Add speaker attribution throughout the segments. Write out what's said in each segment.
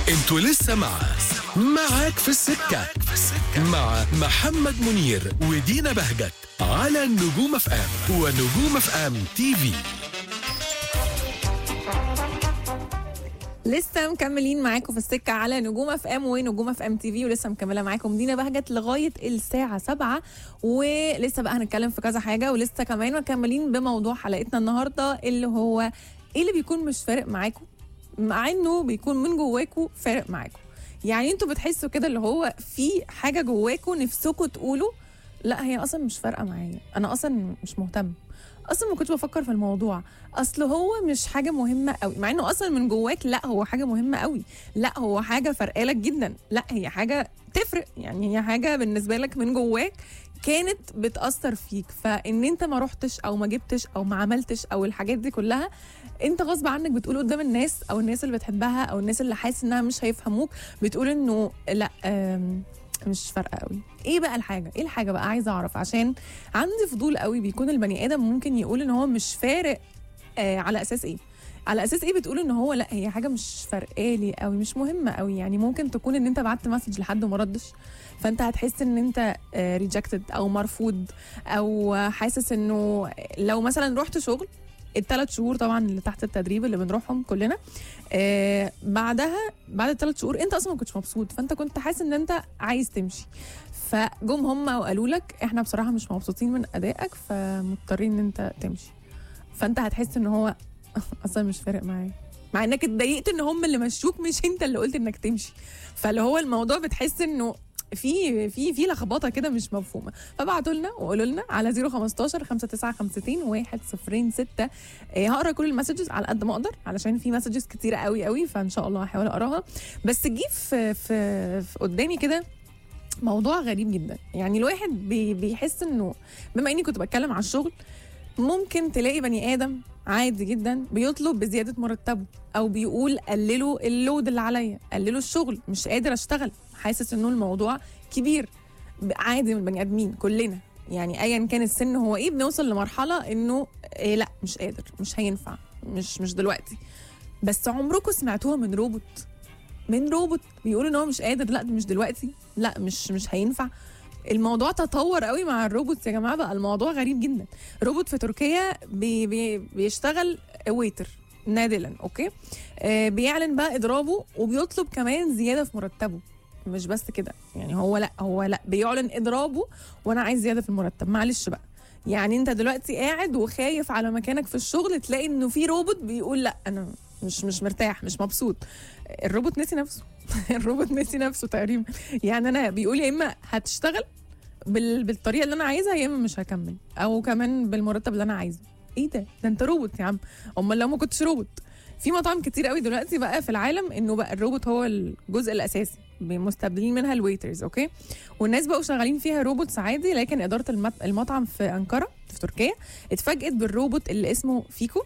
Speaker 1: انتوا لسه مع معاك في السكة مع محمد منير ودينا بهجت على النجوم اف ام ونجوم اف ام تي في
Speaker 2: لسه مكملين معاكم في السكه على نجوم اف ام ونجوم اف ام تي في ولسه مكمله معاكم دينا بهجت لغايه الساعه 7 ولسه بقى هنتكلم في كذا حاجه ولسه كمان مكملين بموضوع حلقتنا النهارده اللي هو ايه اللي بيكون مش فارق معاكم مع انه بيكون من جواكم فارق معاكم يعني انتوا بتحسوا كده اللي هو في حاجه جواكم نفسكم تقولوا لا هي اصلا مش فارقه معايا انا اصلا مش مهتم اصلا ما كنتش بفكر في الموضوع اصل هو مش حاجه مهمه قوي مع انه اصلا من جواك لا هو حاجه مهمه قوي لا هو حاجه فرقالك جدا لا هي حاجه تفرق يعني هي حاجه بالنسبه لك من جواك كانت بتاثر فيك فان انت ما رحتش او ما جبتش او ما عملتش او الحاجات دي كلها انت غصب عنك بتقول قدام الناس او الناس اللي بتحبها او الناس اللي حاسس انها مش هيفهموك بتقول انه لا آم، مش فارقه قوي ايه بقى الحاجه ايه الحاجه بقى عايزه اعرف عشان عندي فضول قوي بيكون البني ادم ممكن يقول ان هو مش فارق آه على اساس ايه على اساس ايه بتقول ان هو لا هي حاجه مش فارقالي قوي مش مهمه قوي يعني ممكن تكون ان انت بعت مسج لحد وما ردش فانت هتحس ان انت ريجكتد او مرفوض او حاسس انه لو مثلا رحت شغل الثلاث شهور طبعا اللي تحت التدريب اللي بنروحهم كلنا آه بعدها بعد الثلاث شهور انت اصلا ما كنتش مبسوط فانت كنت حاسس ان انت عايز تمشي فجم هم وقالوا لك احنا بصراحه مش مبسوطين من ادائك فمضطرين ان انت تمشي فانت هتحس ان هو اصلا مش فارق معايا مع انك اتضايقت ان هم اللي مشوك مش انت اللي قلت انك تمشي فاللي هو الموضوع بتحس انه في في في لخبطه كده مش مفهومه فبعتوا لنا وقولوا لنا على 015 5952 106 إيه هقرا كل المسجز على قد ما اقدر علشان في مسجز كتيره قوي قوي فان شاء الله هحاول اقراها بس جه في, في, في قدامي كده موضوع غريب جدا يعني الواحد بي بيحس انه بما اني كنت بتكلم على الشغل ممكن تلاقي بني ادم عادي جدا بيطلب بزياده مرتبه او بيقول قللوا اللود اللي عليا قللوا الشغل مش قادر اشتغل حاسس انه الموضوع كبير عادي من البني ادمين كلنا يعني ايا كان السن هو ايه بنوصل لمرحله انه إيه لا مش قادر مش هينفع مش مش دلوقتي بس عمركم سمعتوها من روبوت من روبوت بيقول ان هو مش قادر لا مش دلوقتي لا مش مش هينفع الموضوع تطور قوي مع الروبوت يا جماعه بقى الموضوع غريب جدا روبوت في تركيا بي بي بيشتغل ويتر نادلا اوكي آه بيعلن بقى اضرابه وبيطلب كمان زياده في مرتبه مش بس كده يعني هو لا هو لا بيعلن اضرابه وانا عايز زياده في المرتب معلش بقى يعني انت دلوقتي قاعد وخايف على مكانك في الشغل تلاقي انه في روبوت بيقول لا انا مش مش مرتاح مش مبسوط الروبوت نسي نفسه الروبوت نسي نفسه تقريبا يعني انا بيقول يا اما هتشتغل بال... بالطريقه اللي انا عايزها يا اما مش هكمل او كمان بالمرتب اللي انا عايزه ايه ده ده انت روبوت يا عم امال لو ما كنتش روبوت في مطاعم كتير قوي دلوقتي بقى في العالم انه بقى الروبوت هو الجزء الاساسي مستبدلين منها الويترز اوكي والناس بقوا شغالين فيها روبوتس عادي لكن اداره المط- المطعم في انقره في تركيا اتفاجئت بالروبوت اللي اسمه فيكو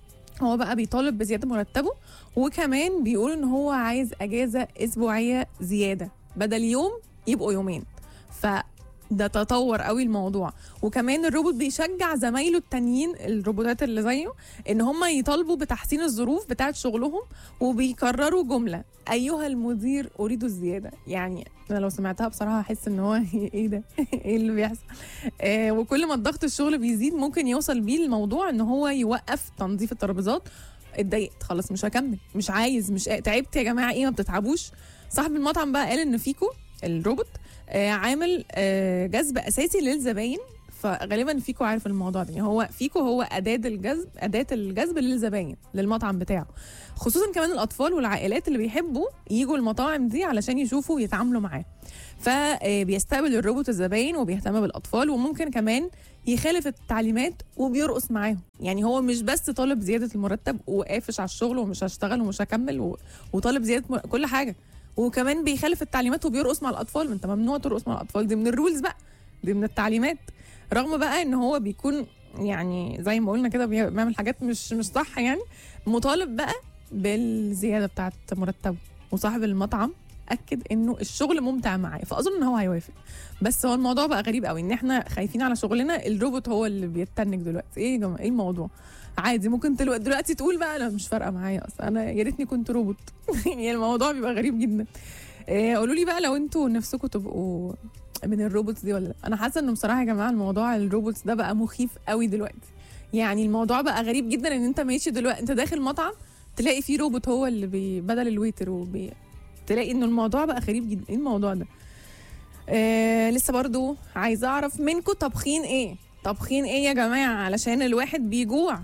Speaker 2: هو بقى بيطالب بزياده مرتبه وكمان بيقول ان هو عايز اجازه اسبوعيه زياده بدل يوم يبقوا يومين ف ده تطور قوي الموضوع وكمان الروبوت بيشجع زمايله التانيين الروبوتات اللي زيه ان هم يطالبوا بتحسين الظروف بتاعه شغلهم وبيكرروا جمله ايها المدير اريد الزياده يعني انا لو سمعتها بصراحه احس ان هو ايه ده ايه اللي بيحصل آه وكل ما الضغط الشغل بيزيد ممكن يوصل بيه الموضوع ان هو يوقف تنظيف الترابيزات اتضايقت خلاص مش هكمل مش عايز مش قا- تعبت يا جماعه ايه ما بتتعبوش صاحب المطعم بقى قال ان فيكو الروبوت آه عامل آه جذب اساسي للزباين فغالبا فيكو عارف الموضوع ده يعني هو فيكو هو اداه الجذب اداه الجذب للزباين للمطعم بتاعه خصوصا كمان الاطفال والعائلات اللي بيحبوا يجوا المطاعم دي علشان يشوفوا ويتعاملوا معاه فبيستقبل الروبوت الزباين وبيهتم بالاطفال وممكن كمان يخالف التعليمات وبيرقص معاهم يعني هو مش بس طالب زياده المرتب وقافش على الشغل ومش هشتغل ومش هكمل و... وطالب زياده م... كل حاجه وكمان بيخالف التعليمات وبيرقص مع الاطفال ما انت ممنوع ترقص مع الاطفال دي من الرولز بقى دي من التعليمات رغم بقى ان هو بيكون يعني زي ما قلنا كده بي- بيعمل حاجات مش مش صح يعني مطالب بقى بالزياده بتاعت مرتبه وصاحب المطعم اكد انه الشغل ممتع معاه فاظن ان هو هيوافق بس هو الموضوع بقى غريب قوي ان احنا خايفين على شغلنا الروبوت هو اللي بيتنك دلوقتي ايه يا جماعه ايه الموضوع عادي ممكن تلو... دلوقتي تقول بقى انا مش فارقه معايا اصلا انا يا ريتني كنت روبوت يعني الموضوع بيبقى غريب جدا إيه، قولوا لي بقى لو انتوا نفسكم تبقوا من الروبوتس دي ولا لا انا حاسه انه بصراحه يا جماعه الموضوع الروبوتس ده بقى مخيف قوي دلوقتي يعني الموضوع بقى غريب جدا ان انت ماشي دلوقتي انت داخل مطعم تلاقي فيه روبوت هو اللي بي... بدل الويتر وبي... تلاقي انه الموضوع بقى غريب جدا ايه الموضوع ده آه لسه برضو عايزه اعرف منكم طبخين ايه طبخين ايه يا جماعه علشان الواحد بيجوع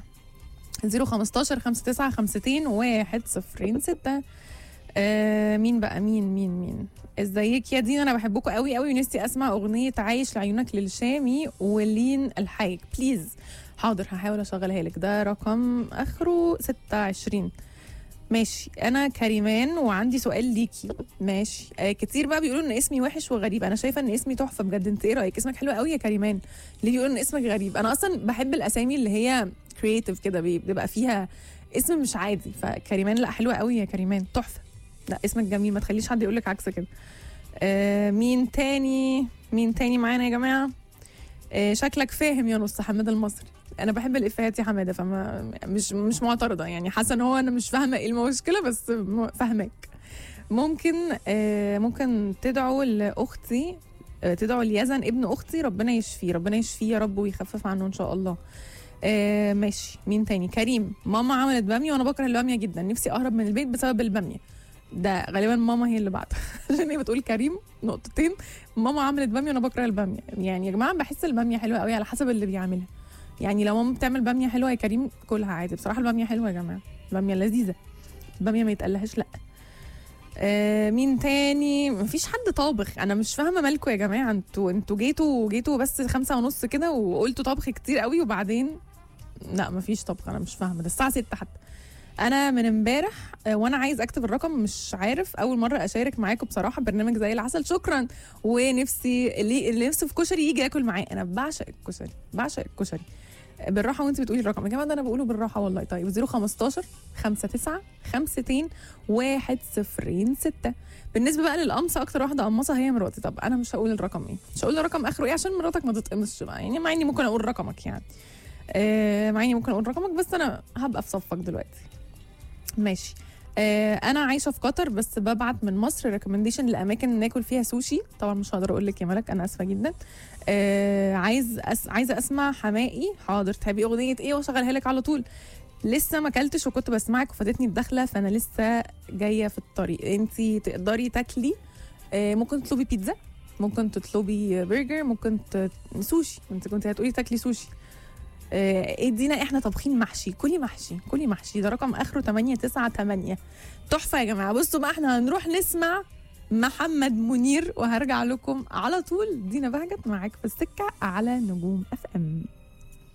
Speaker 2: 015 59 52 1 0 6 آه مين بقى مين مين مين ازيك يا دينا انا بحبكم قوي قوي ونفسي اسمع اغنيه عايش لعيونك للشامي ولين الحايك بليز حاضر هحاول اشغلها لك ده رقم اخره 26 ماشي انا كريمان وعندي سؤال ليكي ماشي آه كتير بقى بيقولوا ان اسمي وحش وغريب انا شايفه ان اسمي تحفه بجد انت ايه رايك اسمك حلو قوي يا كريمان ليه بيقولوا ان اسمك غريب انا اصلا بحب الاسامي اللي هي كرييتيف كده بي- بيبقى فيها اسم مش عادي فكريمان لا حلوه قوي يا كريمان تحفه لا اسمك جميل ما تخليش حد يقول لك عكس كده آه مين تاني مين تاني معانا يا جماعه آه شكلك فاهم يا نص حماده المصري انا بحب الافيهات يا حماده فما مش مش معترضه يعني حاسه ان هو انا مش فاهمه ايه المشكله بس م- فاهماك ممكن آه ممكن تدعوا لاختي آه تدعوا ليزن ابن اختي ربنا يشفيه ربنا يشفيه يا رب ويخفف عنه ان شاء الله آه ماشي مين تاني كريم ماما عملت باميه وانا بكره الباميه جدا نفسي اهرب من البيت بسبب الباميه ده غالبا ماما هي اللي بعتها عشان هي بتقول كريم نقطتين ماما عملت باميه وانا بكره الباميه يعني يا جماعه بحس الباميه حلوه قوي على حسب اللي بيعملها يعني لو ماما بتعمل باميه حلوه يا كريم كلها عادي بصراحه الباميه حلوه يا جماعه الباميه لذيذه الباميه ما يتقلهاش لا آه مين تاني مفيش حد طابخ انا مش فاهمه مالكم يا جماعه انتوا انتوا جيتوا جيتوا بس خمسة ونص كده وقلتوا طبخ كتير قوي وبعدين لا مفيش طبخ انا مش فاهمه ده الساعه 6 حتى انا من امبارح آه، وانا عايز اكتب الرقم مش عارف اول مره اشارك معاكم بصراحه برنامج زي العسل شكرا ونفسي اللي اللي نفسه في كشري يجي ياكل معايا انا بعشق الكشري بعشق الكشري بالراحه وانت بتقولي الرقم يا جماعه ده انا بقوله بالراحه والله طيب 015 59 52 1 0 6 بالنسبه بقى للقمصه اكتر واحده قمصه هي مراتي طب انا مش هقول الرقم ايه مش هقول الرقم اخره ايه عشان مراتك ما تتقمصش بقى يعني مع اني ممكن اقول رقمك يعني آه مع اني ممكن اقول رقمك بس انا هبقى في صفك دلوقتي ماشي آه انا عايشه في قطر بس ببعت من مصر ريكومنديشن لاماكن ناكل فيها سوشي طبعا مش هقدر اقول لك يا ملك انا اسفه جدا آه عايز أس... عايزه اسمع حمائي حاضر تحبي اغنيه ايه واشغلها لك على طول لسه ما اكلتش وكنت بسمعك وفاتتني الدخله فانا لسه جايه في الطريق انت تقدري تاكلي آه ممكن تطلبي بيتزا ممكن تطلبي برجر ممكن ت... سوشي انت كنت هتقولي تاكلي سوشي آه، ادينا احنا طابخين محشي كلي محشي كلي محشي ده رقم اخره 898 تحفه يا جماعه بصوا بقى احنا هنروح نسمع محمد منير وهرجع لكم على طول دينا بهجت معاك في السكه على نجوم اف ام